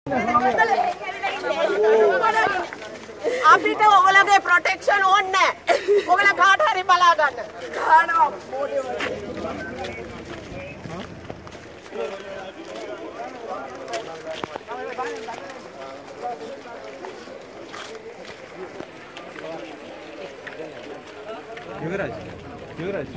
අපිට ඔගලගේ ප්‍රොටෙක්ෂන් ඕන්න ඔගල කාට හරි බලා ගන්න ගානවා මෝඩයෝ. யுவராஜ் யுவராஜ்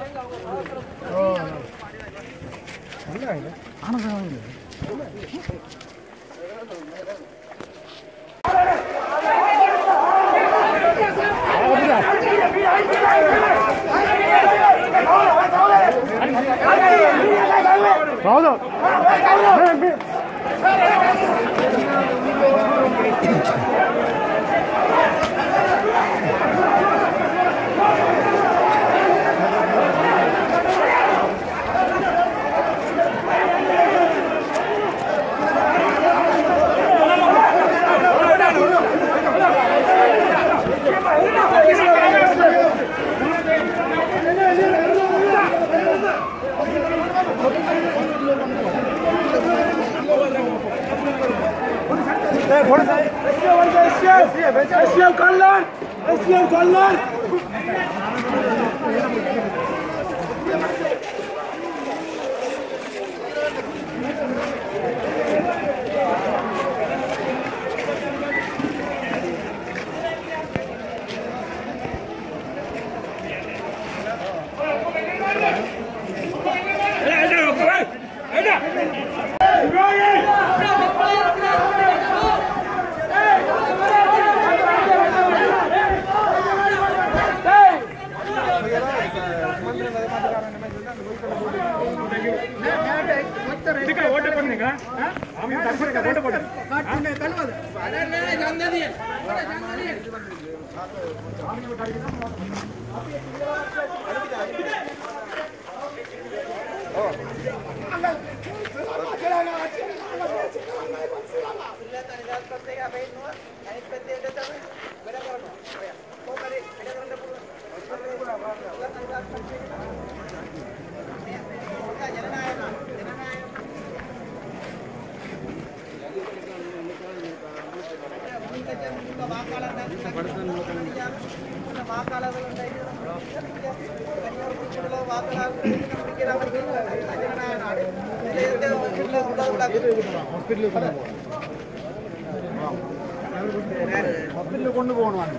ഹോസ്പിറ്റലിൽ കൊണ്ടുപോകണമാണ്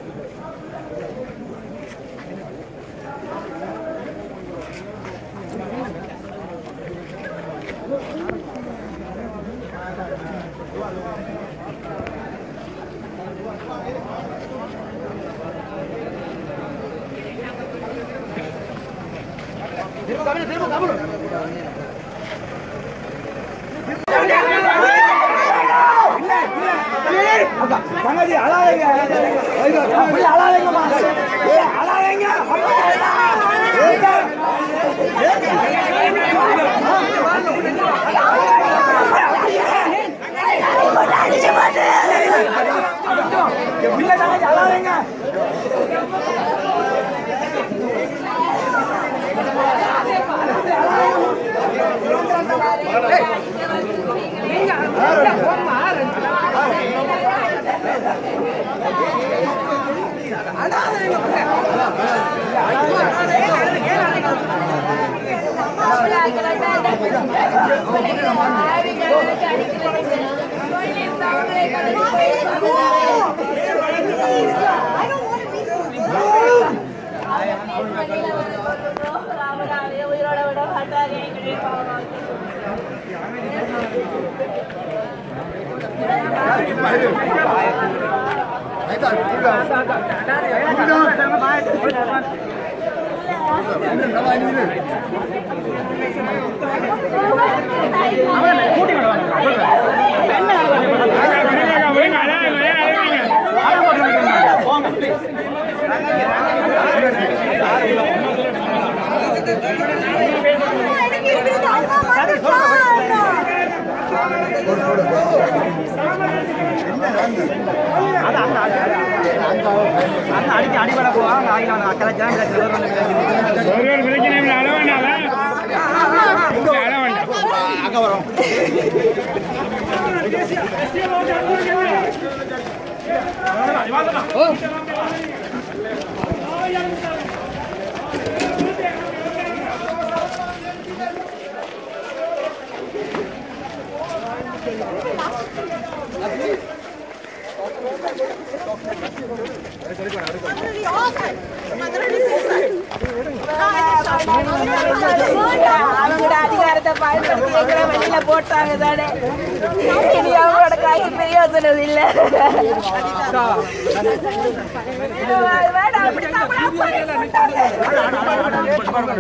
தங்கச்சி அழாதீங்க அப்படி அழாதீங்கம்மா ஏய், அழாதீங்க பிள்ளை தங்கச்சி அழாதீங்க உயிரோட விட மாட்டாங்க எங்களுடைய பாவம் அடிக்க அடிபட போவாங்க அக்கறை ஜாமி ஒரு பிரச்சனை இல்லை அள வேண்டாம் அள வேண்டாம் அங்க வரும் அவங்களோட அதிகாரத்தை பயன்படுத்தி எங்களை வெளியில போட்டாங்க தானே இனி அவங்களோட கைக்கு பிரயோஜனம் இல்லை வேண்டாம் அப்படி நம்மள போட்டாங்க.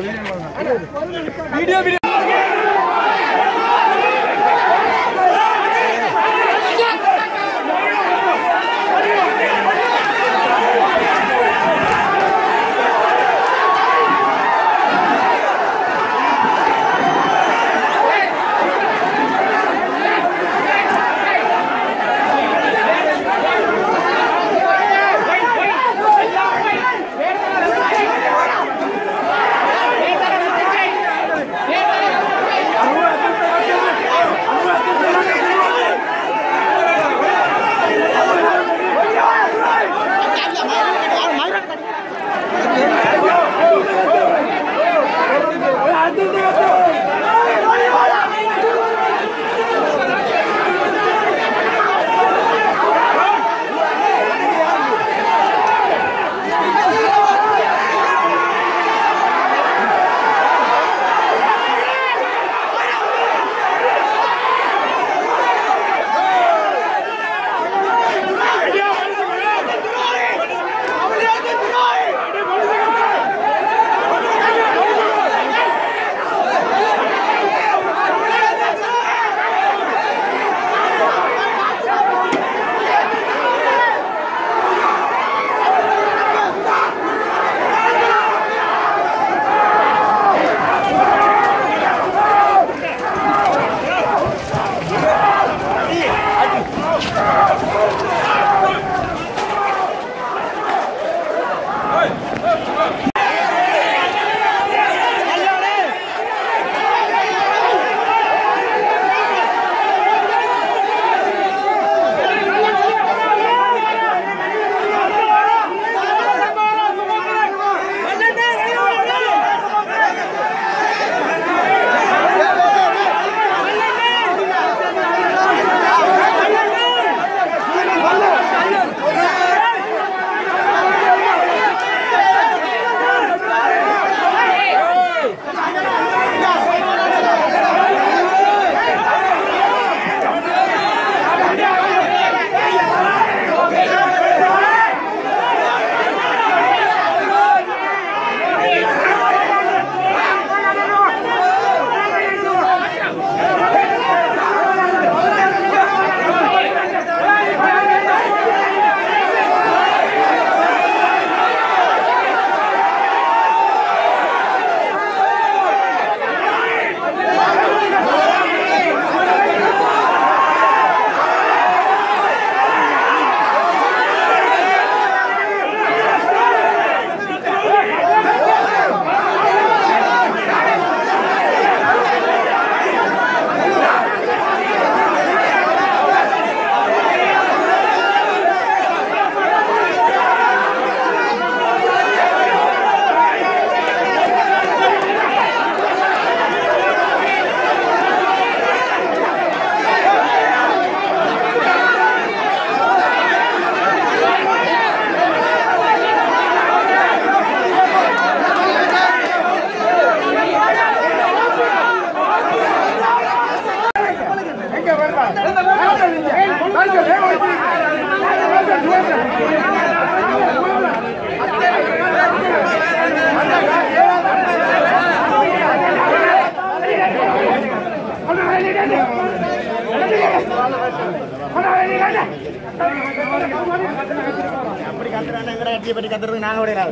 அப்படி கத்துறாங்க எங்கட கட்சியை பற்றி கத்துறதுக்கு நாங்க விடையாது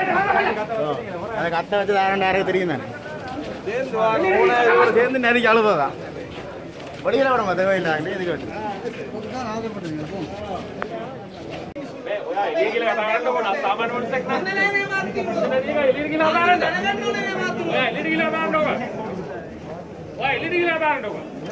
அதை கத்த வச்சு தாரண்டா யாருக்கு தெரியும் தானே சேர்ந்து நெருக்கி அழுவதான் வெளியில விட தேவையில்லை இதுக்கு வேண்டி වා එලිරිගිලා දාන්න ඕක. වා එලිරිගිලා දාන්න ඕක.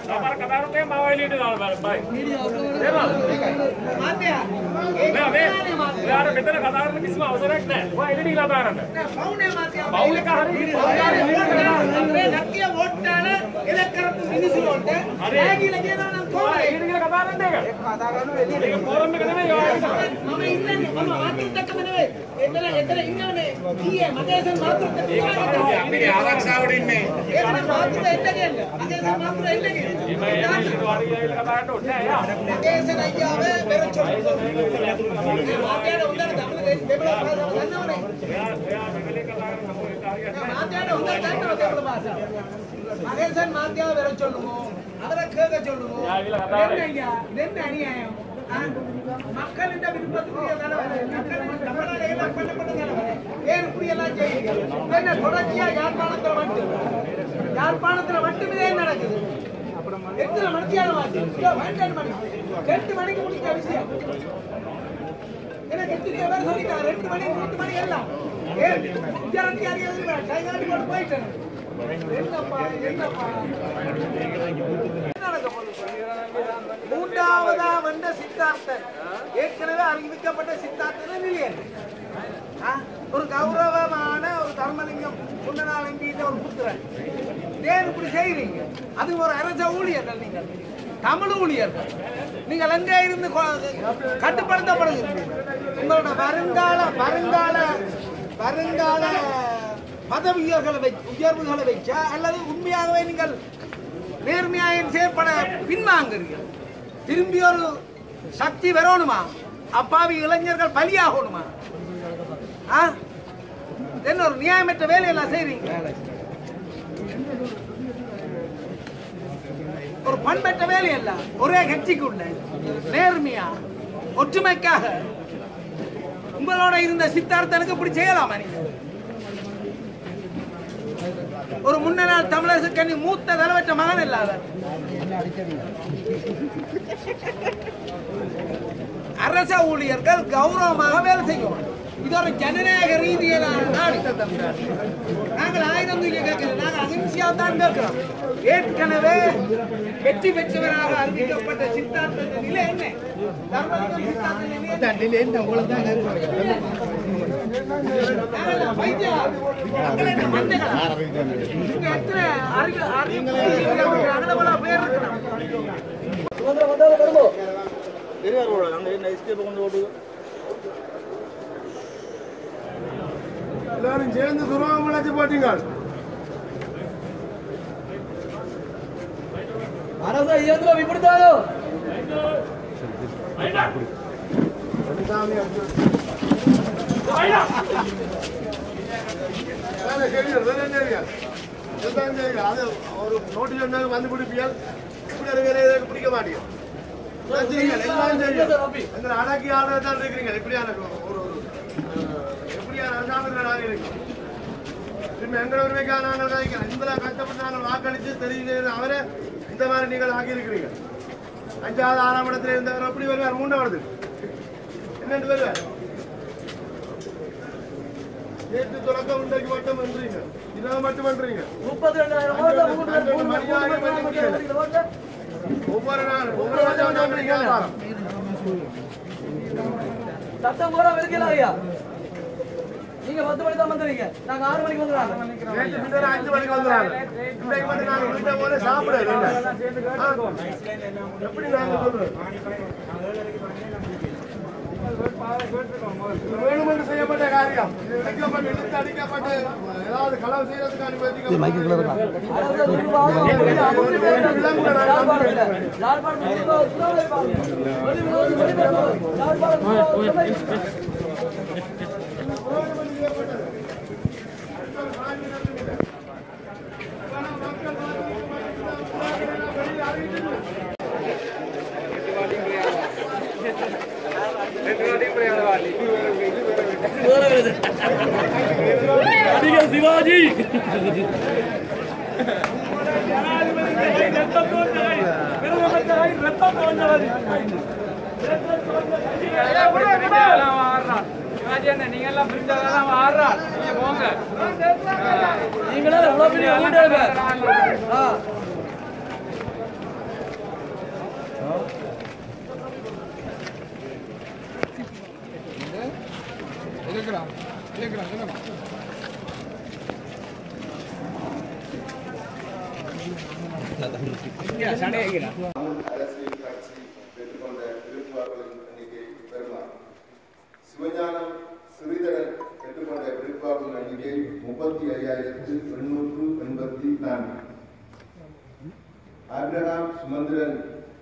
සමහර කතා කරන්නේ මාව එළියට දාලා බලන්න බයි. මාත්‍යා නෑ මේ එයාට මෙතන කතා කරන්න කිසිම අවසරයක් නැහැ. ඔයා එළියට ගිහලා කතා කරන්න. පවුනේ මාත්‍යා පවුල් එක හරියට අපේ නැක්කිය වෝට් දාන එලෙක් කරපු මිනිස්සු වලට නෑ කියලා කියනවා නම් ඔයා කොහොමද එළියට ගිහලා කතා කරන්න ඒක. කතා කරනවා එළියට ඒක ෆෝරම් එක නෙමෙයි ඔයා ඉස්සරහ. මම ඉන්නේ මම මාත්‍යෙත් එක්කම නෙවෙයි එතන එතන ඉන්නවනේ ඊයේ මගේසන් මාත්‍යෙත් එක්ක අපේ ආරක්ෂාවට ඉන්නේ ඒකනේ මාත්‍යෙත් එන්න කියන්නේ මගේසන් මාත්‍යෙත් එන්න කියන්නේ මේ එළියට වාඩි වෙලා කතා කරන්න ඕනේ නෑ යා. මගේසන් අයියාවේ පෙරචොල් මාත්‍යාට උදේ දමල දෙබල පාසල දන්නවනේ එයා එයා මෙතන කතා කරන්න ඕනේ කාරියක් නෑ. மாத்தியாட உங்க தண்டனை தேவல பாசா மகேசன் மாத்தியா வேற சொல்லுவோம் அவரை கேட்க சொல்லுவோம் யா, இதுல கதை வரை. என்ன ஐயா இது என்ன அநியாயம் ஆ? மக்களின் விருப்பத்துக்குரிய தலைவர் மக்களின் தமிழ்நாடு எல்லாம் பண்ணப்பட்ட தலைவர் ஏன் இப்படி எல்லாம் செய்யுங்க என்ன தொடர்ச்சியா யாழ்ப்பாணத்துல மட்டும் யாழ்ப்பாணத்துல மட்டுமே ஏன் நடக்குது எத்தனை மணித்தியான வாசி பன்னெண்டு மணிக்கு எட்டு மணிக்கு முடிக்கிற விஷயம் எனக்கு எத்தனை பேர் சொல்லிட்டாங்க ரெண்டு மணி மூணு மணி எல்லாம் ஏன் விசாரணை அறியாது கைகாட்டி போட்டு போயிட்டேன் என்னப்பா என்னப்பா என்ன நடக்க போகுது? மூன்றாவதா வந்த சித்தார்த்தன் ஏற்கனவே அறிவிக்கப்பட்ட சித்தார்த்தன் இல்லையன் ஒரு கௌரவமான ஒரு தர்மலிங்கம் முன்னநாளங்கிட்ட ஒரு புத்திரன் ஏன் இப்படி செய்றீங்க அது ஒரு அரச ஊழியர்கள் நீங்கள் தமிழ் ஊழியர்கள் நீங்கள் எங்கே இருந்து கொ- கட்டுப்படுத்தப்படுகிறீர்கள் உங்களோட வருங்கால வருங்கால வருங்கால பதவி உயர்களை வை உயர்வுகளை வச்சா அல்லது உண்மையாகவே நீங்கள் நேர்மையாக செயற்பட பின்வாங்குறீர்கள் திரும்பி ஒரு சக்தி வரணுமா அப்பாவி இளைஞர்கள் பலியாகணுமா ஆ என்ன ஒரு நியாயமற்ற வேலையெல்லாம் செய்றீங்க ஒரு பண்பற்ற வேலையல்ல ஒரே கட்சிக்குள்ள நேர்மையா ஒற்றுமைக்காக உங்களோட இருந்த சித்தார்த்தனுக்கு இப்படி செய்யலாமா நீங்க ஒரு முன்னாள் தமிழரசு கண்ணி மூத்த தலைவற்ற மகன் இல்லாத அரச ஊழியர்கள் கௌரவமாக வேலை செய்யும் இது ஒரு ஜனநாயக ரீதியிலான நாடு நாங்கள் ஆயுதம் தூக்கி கேட்கல நாங்கள் அகிம்சையா தான் கேட்கிறோம் ஏற்கனவே வெற்றி பெற்றவராக அறிவிக்கப்பட்ட சித்தார்த்த நிலை என்ன தர்மலிங்கம் சித்தார்த்த நிலை என்ன? நாங்கள் வைத்தியா, மக்கள் என்ன மந்தைகளா? இங்க எத்தனை அறிவு- அறிவு- அகலவலா பேர் இருக்கிறோம். எல்லாரும் சேர்ந்து துரோகம் விளைச்சு போட்டீங்க அரச இயந்திரம் இப்படித்தானோ வேலை செய்யுங்கள், வேலை செய்யுங்கள். இதுதான் செய்யுங்கள். அது ஒரு நோட்டீஸ் வந்தாங்க வந்து பிடிப்பீர்கள் இப்படி ஒரு வேலையை எதுக்கு பிடிக்க மாட்டீங்க எல்லாம் செய்யுங்கள், எல்லாம் செய்யுங்கள். எங்களை அடக்கி ஆள தான் இருக்கிறீங்க எப்படியான ஒரு ஒரு அஹ், எப்படியான அரசாங்கத்தில் நாங்கள் இருக்கோம் திரும்ப எங்களை உரிமைக்காக நாங்கள் கதைக்கிறோம் இந்த கஷ்டப்பட்டு நாங்கள் வாக்களித்து தெரியுது அவரை இந்த மாதிரி நீங்கள் ஆக்கியிருக்கிறீங்க அஞ்சாவது ஆறாம் இடத்துல இருந்தவர் எப்படி வருவார் மூன்றாவது என்னென்று வருவார் நேற்று தொடக்கம் இன்றைக்கு மட்டும் பண்றீங்க இதை மட்டும் பண்றீங்க முப்பத்தி ரெண்டாயிரம் ஒவ்வொரு நாள் ஒவ்வொரு நாளும் பண்றீங்க சத்தம் போட வெறுக்கலாம் ஐயா நீங்க பத்து மணி தான் வந்துடுவீங்க நாங்க ஆறு மணிக்கு வந்துடுறாங்க நேற்று முந்தின அஞ்சு மணிக்கு வந்துடுறாங்க இன்றைக்கு மட்டும் நாங்கள் வீட்டை போல சாப்பிட இல்லை எப்படி நாங்கள் சொல்றோம் இது வேணுமென்று செய்யப்பட்ட காரியம் இது இழைக்கப்பட்டு இழுத்து அடிக்கப்பட்டு ஏதாவது களவு செய்யறதுக்கு அனுமதிக்க சிவாஜி நீங்க எல்லாம் பிரிஞ்சதெல்லாம் ஆடுறா நீங்க போங்க நீங்களே எவ்வளவு பெரிய ஊழியர்கள் ஆ. அரசியல் கட்சி பெற்றுக்கொண்ட விருப்பாளர்களின் எண்ணிக்கை பெருமாள் சிவஞானம் ஸ்ரீதரன் பெற்றுக்கொண்ட விருப்பாளர்களின் எண்ணிக்கை முப்பத்தி ஐயாயிரத்து எண்ணூற்று எண்பத்தி நான்கு ஆப்ரஹாம் சுமந்திரன்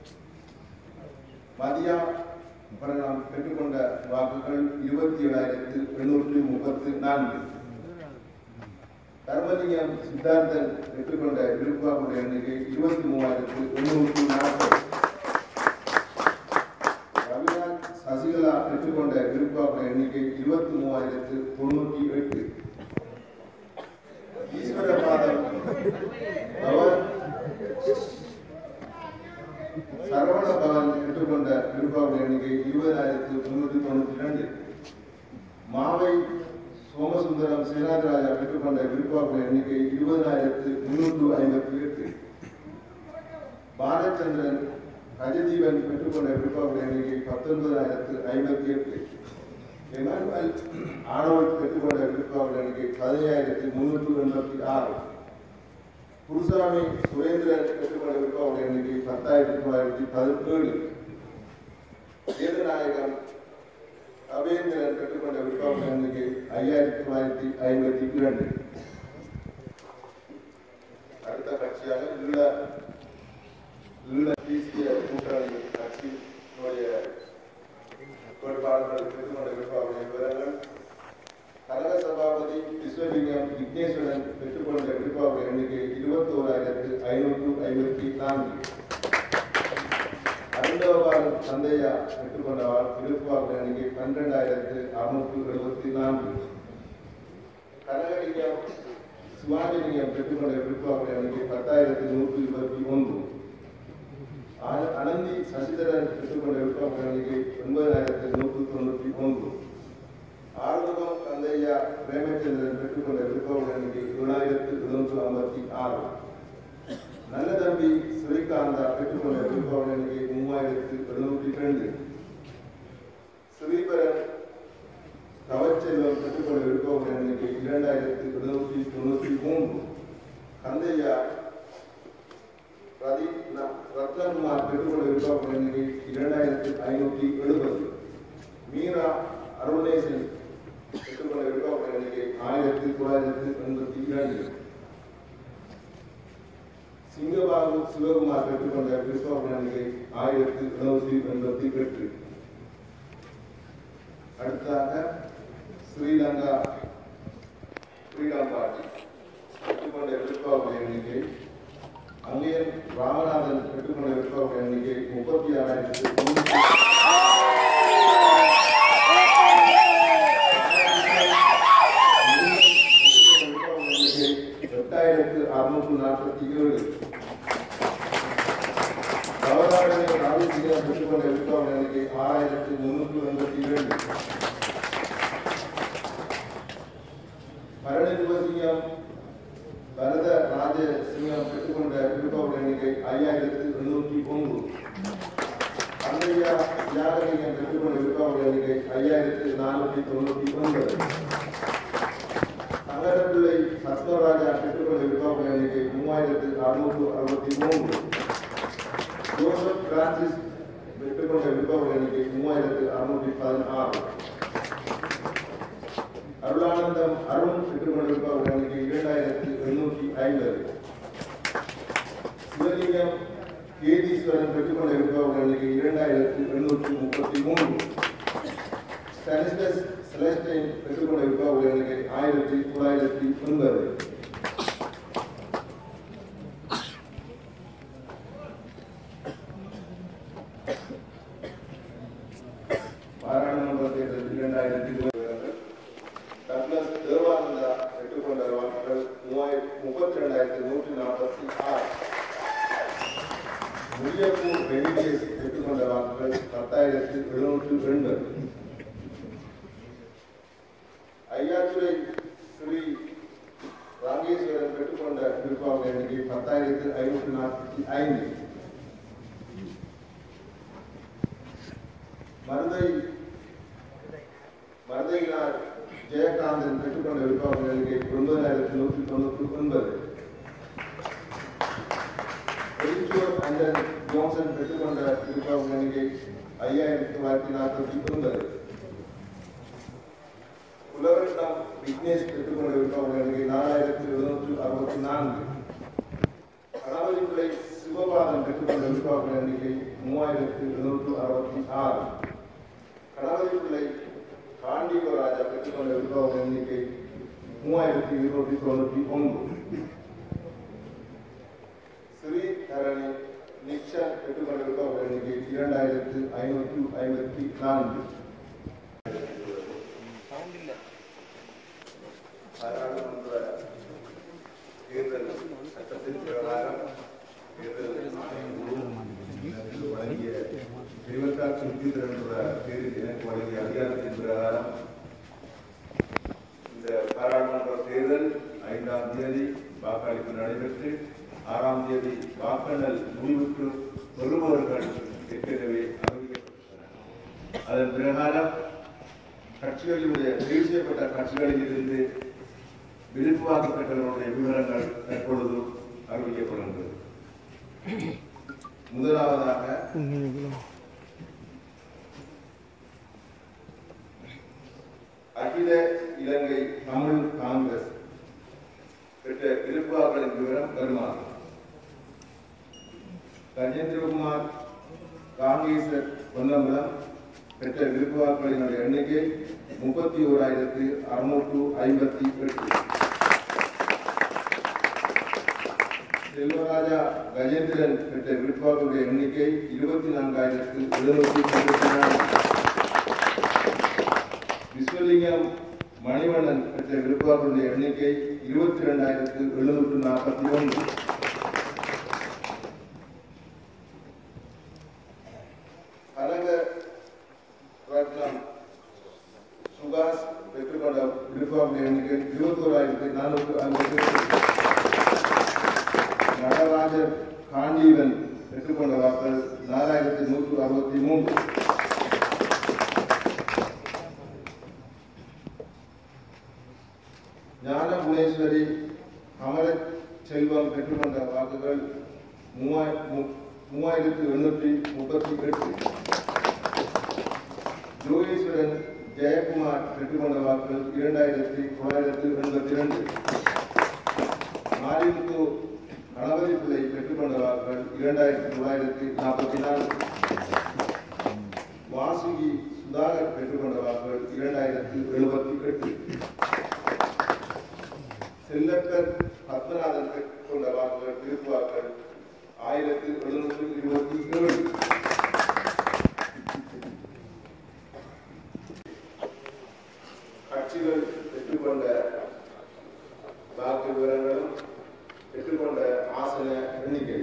மதியா பிரணாம் பெற்றுக்கொண்ட வாக்குகள் இருபத்தி ஏழாயிரத்து எண்ணூற்று முப்பத்து நான்கு தர்மலிங்கம் சித்தார்த்தன் பெற்றுக்கொண்ட விருப்பாளர்களுடைய எண்ணிக்கை இருபத்தி மூவாயிரத்து எண்ணூற்று நாற்பது ரவிநாத் சசிகலா பெற்றுக்கொண்ட விருப்பாளர் எண்ணிக்கை இருபத்தி மூவாயிரத்து தொண்ணூற்றி எட்டு ஈஸ்வரபாதம் பவன் சரவண பவன் பெற்றுக்கொண்ட விருப்பாளர் எண்ணிக்கை இருபதாயிரத்து முன்னூற்றி தொண்ணூற்றி இரண்டு மாவை சோமசுந்தரம் சேனாதிராஜா பெற்றுக்கொண்ட விருப்பாளர் எண்ணிக்கை இருபதாயிரத்து முன்னூற்று ஐம்பத்தி எட்டு பாலச்சந்திரன் அஜதீவன் பெற்றுக்கொண்ட விருப்பாளர் எண்ணிக்கை பத்தொன்பதாயிரத்து ஐம்பத்தி எட்டு எமானுவல் ஆனவன் பெற்றுக்கொண்ட விருப்பாளர் எண்ணிக்கை பதினையாயிரத்து முன்னூற்று எண்பத்தி ஆறு குருசாமி சுரேந்திரன் பெற்றுக்கொண்ட விருப்பாளர் எண்ணிக்கை பத்தாயிரத்தி தொள்ளாயிரத்தி பதினேழு வேதநாயகம் அபேந்திரன் பெற்றுக்கொண்ட விருப்பாளர் எண்ணிக்கை ஐயாயிரத்தி தொள்ளாயிரத்தி ஐம்பத்தி இரண்டு அடுத்த கட்சியாக ஈழ ஈழ தேசிய கூட்டணி கட்சியினுடைய வேட்பாளர்கள் பெற்றுக்கொண்ட விருப்பாளர் விவரங்கள் கனக சபாபதி விஸ்வலிங்கம் விக்னேஸ்வரன் பெற்றுக்கொண்ட விருப்பாளர் எண்ணிக்கை இருபத்தோராயிரத்து ஐநூற்று ஐம்பத்தி நான்கு அருந்தவபாலன் சந்தையா பெற்றுக்கொண்டவர் விருப்பாளர் எண்ணிக்கை பன்னிரெண்டாயிரத்து அறுநூற்று எழுபத்தி நான்கு கனகலிங்கம் சிவாஜிலிங்கம் பெற்றுக்கொண்ட விருப்பாளர் எண்ணிக்கை பத்தாயிரத்து நூற்று இருபத்தி ஒன்று ஆன- அனந்தி சசிதரன் பெற்றுக்கொண்ட விருப்பாளர் எண்ணிக்கை ஒன்பதாயிரத்து நூற்று தொண்ணூற்றி ஒன்று ஆறுமுகம் கந்தையா பிரேமச்சந்திரன் பெற்றுக்கொண்ட விருப்பாளர் எண்ணிக்கை ஏழாயிரத்து எழுநூற்று ஐம்பத்தி ஆறு நல்ல தம்பி ஸ்ரீகாந்தா பெற்றுக்கொண்ட விருப்பாளர் எண்ணிக்கை மூவாயிரத்து எழுநூற்றி இரண்டு ஸ்ரீபரன் தவச்செல்வம் பெற்றுக்கொண்ட விருப்பாளர் எண்ணிக்கை இரண்டாயிரத்து எழுநூற்றி தொண்ணூற்றி மூன்று கந்தையா ரதி ந- ரத்னகுமார் பெற்றுக்கொண்ட விருப்பாளர் எண்ணிக்கை இரண்டாயிரத்து ஐநூற்றி எழுபது மீரா அருணேசன் பெற்றுக்கொண்ட விருப்பாளர் எண்ணிக்கை ஆயிரத்தி தொள்ளாயிரத்து எண்பத்தி இரண்டு சிங்கபாபு சிவகுமார் பெற்றுக்கொண்ட விருப்பாளர் எண்ணிக்கை ஆயிரத்தி எழுநூற்றி எண்பத்தி எட்டு அடுத்ததாக ஸ்ரீலங்கா ஃப்ரீடம் பார்ட்டி பெற்றுக்கொண்ட விருப்பாளர் எண்ணிக்கை அங்கேயன் ராமநாதன் பெற்றுக்கொண்ட விருப்பாளர் எண்ணிக்கை முப்பத்தி ஆறாயிரத்தி தொண்ணூற்றி எட்டாயிரத்து அறுநூற்று நாற்பத்தி ஏழு தவறாடனை ராஜசீகா பெற்றுக்கொண்ட விருப்பாளர் எண்ணிக்கை ஆறாயிரத்து முன்னூற்று எண்பத்தி இரண்டு பரணிதிவசிங்கம் பரத ராஜ சிங்கம் பெற்றுக்கொண்ட விருப்பாளர் எண்ணிக்கை ஐயாயிரத்து எண்ணூற்றி ஒன்று அந்தையா தியாகலிங்கம் பெற்றுக்கொண்ட விருப்பாளர் எண்ணிக்கை ஐயாயிரத்து நானூற்றி தொண்ணூற்றி ஒன்பது சங்கரப்பிள்ளை பத்மராஜா பெற்றுக்கொண்ட விருப்பாளர் எண்ணிக்கை மூவாயிரத்து அறுநூற்று அறுபத்தி மூன்று ஜோசப் பிரான்சிஸ் பெற்றுக்கொண்ட விருப்பாளர் எண்ணிக்கை மூவாயிரத்து அறுநூற்றி பதினாறு அருளானந்தம் அருண் பெற்றுக்கொண்ட விருப்பாளர் எண்ணிக்கை இரண்டாயிரத்து எண்ணூற்றி ஐம்பது சிவலிங்கம் கேதீஸ்வரன் பெற்றுக்கொண்ட விருப்பாளர் எண்ணிக்கை இரண்டாயிரத்து எண்ணூற்றி முப்பத்தி மூன்று ஸ்டானிஸ்லஸ் செலஸ்டைன் பெற்றுக்கொண்ட விருப்பாளர் எண்ணிக்கை ஆயிரத்தி தொள்ளாயிரத்தி ஒன்பது பாராளுமன்ற தேர்தல் இரண்டாயிரத்தி இருபது டக்ளஸ் தேவானந்தா பெற்றுக்கொண்ட வாக்குகள் மூவாயிரத்தி முப்பத்தி ரெண்டாயிரத்தி நூற்றி நாற்பத்தி ஆறு முரியப்பூர் ரெமிடியஸ் பெற்றுக்கொண்ட வாக்குகள் பத்தாயிரத்தி எழுநூற்று எண்பது ஐயாத்துறை ஸ்ரீ ராங்கேஸ்வரன் பெற்றுக்கொண்ட விருப்பாளர் எண்ணிக்கை பத்தாயிரத்து ஐநூற்று நாற்பத்தி ஐந்து மருதை மருதையினார் ஜெயகாந்தன் பெற்றுக்கொண்ட விருப்பாளர் எண்ணிக்கை ஒன்பதாயிரத்தி நூற்றி தொண்ணூற்றி ஒன்பது எரிச்சூர் அண்டர் ஜோன்சன் பெற்றுக்கொண்ட விருப்பாளர் எண்ணிக்கை ஐயாயிரத்தி தொள்ளாயிரத்தி நாற்பத்தி ஒன்பது உலகம் விக்னேஷ் பெற்றுக்கொண்ட விருப்பாளர் எண்ணிக்கை நாலாயிரத்தி எழுநூற்று அறுபத்தி நான்கு கணவரிப்பிள்ளை சிவபாதன் பெற்றுக்கொண்ட விருப்பாளர் எண்ணிக்கை மூவாயிரத்தி எழுநூற்று அறுபத்தி ஆறு கணவரிப்பிள்ளை காண்டீவராஜா பெற்றுக்கொண்ட விருப்பாளர் எண்ணிக்கை மூவாயிரத்தி இருநூற்றி தொண்ணூற்றி ஒன்று ஸ்ரீ தரணி நிக்ஷா பெற்றுக்கொண்ட விருப்பாளர் எண்ணிக்கை இரண்டாயிரத்து ஐநூற்று ஐம்பத்தி நான்கு பாராளுமன்ற தேர்தல் சட்டத்தின் பிரகாரம் தேர்தல் எனக்கு வழங்கிய பிரிவட்டா சுத்தீந்திரன் என்ற பேரில் எனக்கு வழங்கிய அதிகாரத்தின் பிரகாரம் இந்த பாராளுமன்ற தேர்தல் ஐந்தாம் தேதி வாக்களிப்பு நடைபெற்று ஆறாம் தேதி வாக்கெண்ணல் முடிவுக்கு பெறுபவர்கள் ஏற்கனவே அறிவிக்கப்பட்டுள்ளனர் அதன் பிரகாரம் கட்சிகளினுடைய தேர்வு செய்யப்பட்ட கட்சிகளில் இருந்து விருப்பு வாக்கப்பட்டவர்களுடைய விவரங்கள் தற்பொழுது அறிவிக்கப்படுகின்றது முதலாவதாக அகில இலங்கை தமிழ் காங்கிரஸ் பெற்ற விருப்பு வாக்களின் விவரம் வருமாறு கஜேந்திரகுமார் காங்கேசர் பொன்னம்பலம் பெற்ற விருப்பு வாக்களினுடைய எண்ணிக்கை முப்பத்தி ஓராயிரத்து அறுநூற்று ஐம்பத்தி எட்டு செல்வராஜா கஜேந்திரன் பெற்ற விருப்பாளருடைய எண்ணிக்கை இருபத்தி நான்காயிரத்து எழுநூற்றி தொண்ணூற்றி நான்கு விஸ்வலிங்கம் மணிவண்ணன் பெற்ற விருப்பாளருடைய எண்ணிக்கை இருபத்தி இரண்டாயிரத்து எழுநூற்று நாற்பத்தி ஒன்று கனக ரத்னம் சுபாஷ் பெற்றுக்கொண்ட விருப்பாளருடைய எண்ணிக்கை இருபத்தோராயிரத்தி நானூற்று ஐம்பத்தி நடராஜர் காண்டீவன் பெற்றுக்கொண்ட வாக்கள் நாலாயிரத்தி நூற்று அறுபத்தி மூன்று ஞான குணேஸ்வரி அமர செல்வம் பெற்றுக்கொண்ட வாக்குகள் மூவாய்- மு- மூவாயிரத்தி எண்ணூற்றி முப்பத்தி எட்டு ஜோகேஸ்வரன் ஜெயக்குமார் பெற்றுக்கொண்ட வாக்குகள் இரண்டாயிரத்தி தொள்ளாயிரத்தி எண்பத்தி இரண்டு மாரிமுத்து கணபதி பிள்ளை பெற்றுக்கொண்ட வாக்குகள் இரண்டாயிரத்தி தொள்ளாயிரத்தி நாற்பத்தி நான்கு வாசுகி சுதாகர் பெற்றுக்கொண்ட வாக்குகள் இரண்டாயிரத்தி எழுபத்தி எட்டு செல்லக்கர் பத்மநாதன் பெற்றுக்கொண்ட வாக்குகள் திருப்பு வாக்குகள் ஆயிரத்தி எழுநூற்றி இருபத்தி ஏழு கட்சிகள் பெற்றுக்கொண்ட வாக்கு விவரங்களும் பெற்றுக்கொண்ட ஆசன எண்ணிக்கை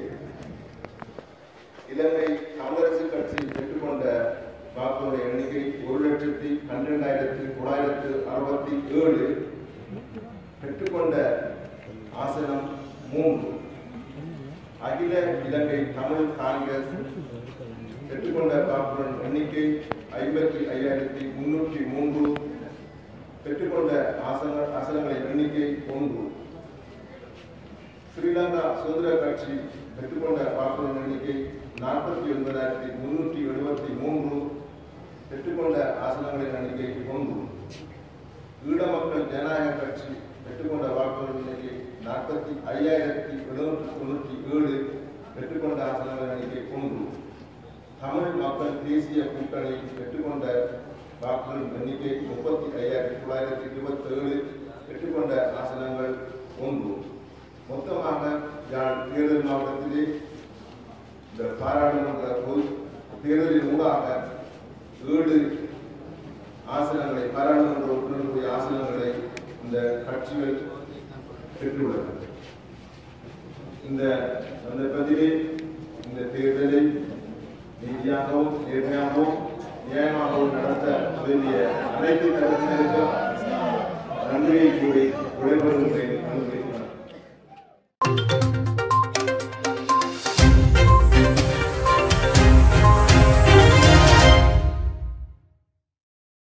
இலங்கை காங்கிரசு கட்சி பெற்றுக்கொண்ட வாக்குடைய எண்ணிக்கை ஒரு லட்சத்தி பன்னிரெண்டாயிரத்தி தொள்ளாயிரத்து அறுபத்தி ஏழு பெற்றுக்கொண்ட ஆசனம் மூன்று அகில இலங்கை தமிழ் காங்கிரஸ் பெற்றுக்கொண்ட வாக்குடன் எண்ணிக்கை ஐம்பத்தி ஐயாயிரத்தி முன்னூற்றி மூன்று பெற்றுக்கொண்ட ஆசன ஆசனங்களின் எண்ணிக்கை ஒன்று ஸ்ரீலங்கா சுதந்திர கட்சி பெற்றுக்கொண்ட வாக்குகளின் எண்ணிக்கை நாற்பத்தி ஒன்பதாயிரத்தி முன்னூற்றி எழுபத்தி மூன்று பெற்றுக்கொண்ட ஆசனங்களின் எண்ணிக்கை ஒன்று ஈழ மக்கள் ஜனநாயக கட்சி பெற்றுக்கொண்ட வாக்குகளின் எண்ணிக்கை நாற்பத்தி ஐயாயிரத்தி எழுநூற்றி தொண்ணூற்றி ஏழு பெற்றுக்கொண்ட ஆசனங்களின் எண்ணிக்கை ஒன்று தமிழ் மக்கள் தேசிய கூட்டணி பெற்றுக்கொண்ட வாக்குகளின் எண்ணிக்கை முப்பத்தி ஐயாயிரத்தி தொள்ளாயிரத்தி இருபத்தி ஏழு பெற்றுக்கொண்ட ஆசனங்கள் ஒன்று மொத்தமாக யாழ் தேர்தல் மாவட்டத்திலே இந்த பாராளுமன்ற பொது தேர்தலின் ஊடாக ஏழு ஆசனங்களை பாராளுமன்ற உறுப்பினர்களுடைய ஆசனங்களை இந்த கட்சிகள் பெற்றுள்ளன இந்த சந்தர்ப்பத்திலே இந்த தேர்தலை நீதியாகவும் நேர்மையாகவும் நியாயமாகவும் நடத்த வேண்டிய அனைத்து தரப்பினருக்கும் நன்றியை கூறி விடை